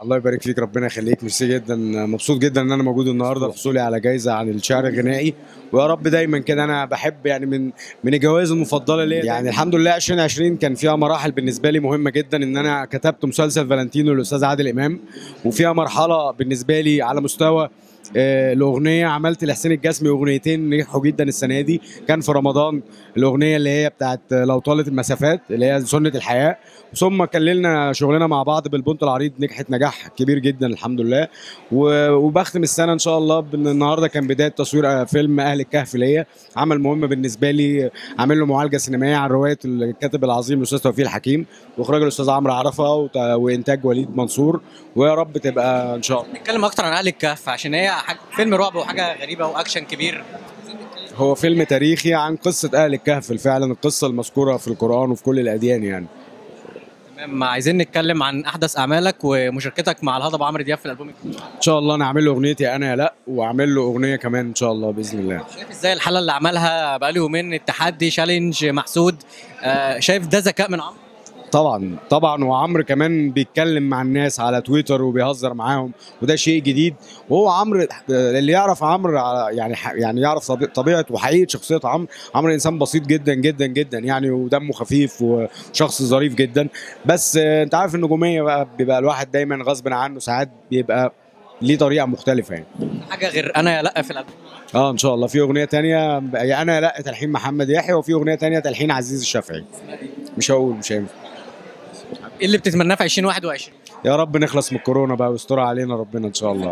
الله يبارك فيك ربنا يخليك ميرسي جدا مبسوط جدا ان انا موجود النهارده حصولي على جايزه عن الشعر الغنائي ويا رب دايما كده انا بحب يعني من من الجوائز المفضله ليا يعني الحمد لله 2020 كان فيها مراحل بالنسبه لي مهمه جدا ان انا كتبت مسلسل فالنتينو للاستاذ عادل امام وفيها مرحله بالنسبه لي على مستوى آه، الاغنيه عملت لحسين الجسمي اغنيتين نجحوا جدا السنه دي كان في رمضان الاغنيه اللي هي بتاعت لو طالت المسافات اللي هي سنه الحياه ثم كللنا شغلنا مع بعض بالبنت العريض نجحت نجاح كبير جدا الحمد لله و- وبختم السنه ان شاء الله بان النهارده كان بدايه تصوير آه، فيلم اهل الكهف ليا عمل مهم بالنسبه لي عامل له معالجه سينمائيه عن روايه الكاتب العظيم الاستاذ توفيق الحكيم واخراج الاستاذ عمرو عرفه وت- وانتاج وليد منصور ويا رب تبقى ان شاء الله نتكلم اكتر عن اهل الكهف عشان هي حاجة فيلم رعب وحاجه غريبه واكشن كبير هو فيلم تاريخي عن قصة أهل الكهف فعلا القصة المذكورة في القرآن وفي كل الأديان يعني تمام عايزين نتكلم عن احدث اعمالك ومشاركتك مع الهضبه عمرو دياب في الالبوم الجديد. إن شاء الله أنا أعمل له أغنيتي أنا يا لأ وأعمل له أغنية كمان إن شاء الله بإذن الله شايف ازاي الحاله اللي عملها بقاله يومين التحدي شالنج محسود آه شايف ده ذكاء من عمرو طبعا طبعا وعمرو كمان بيتكلم مع الناس على تويتر وبيهزر معاهم وده شيء جديد وهو عمرو اللي يعرف عمرو على- يعني ح- يعني يعرف طبي- طبيعه وحقيقه شخصيه عمرو عمرو انسان بسيط جدا جدا جدا يعني ودمه خفيف وشخص ظريف جدا بس آه، انت عارف النجوميه بقى بيبقى الواحد دايما غصب عنه ساعات بيبقى ليه طريقه مختلفه يعني حاجه غير انا يا لا في الالبوم اه ان شاء الله في اغنيه تانية يا انا لا تلحين محمد يحيى وفي اغنيه تانية تلحين عزيز الشافعي مش هقول مش هينفع ايه اللي بتتمناه في 2021 يا رب نخلص من الكورونا بقى ويستر علينا ربنا ان شاء الله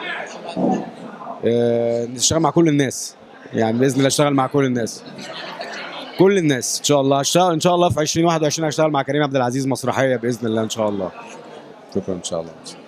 آه، نشتغل مع كل الناس يعني باذن الله اشتغل مع كل الناس كل الناس ان شاء الله اشتغل ان شاء الله في 2021 هشتغل مع كريم عبد العزيز مسرحيه باذن الله ان شاء الله شكرا ان شاء الله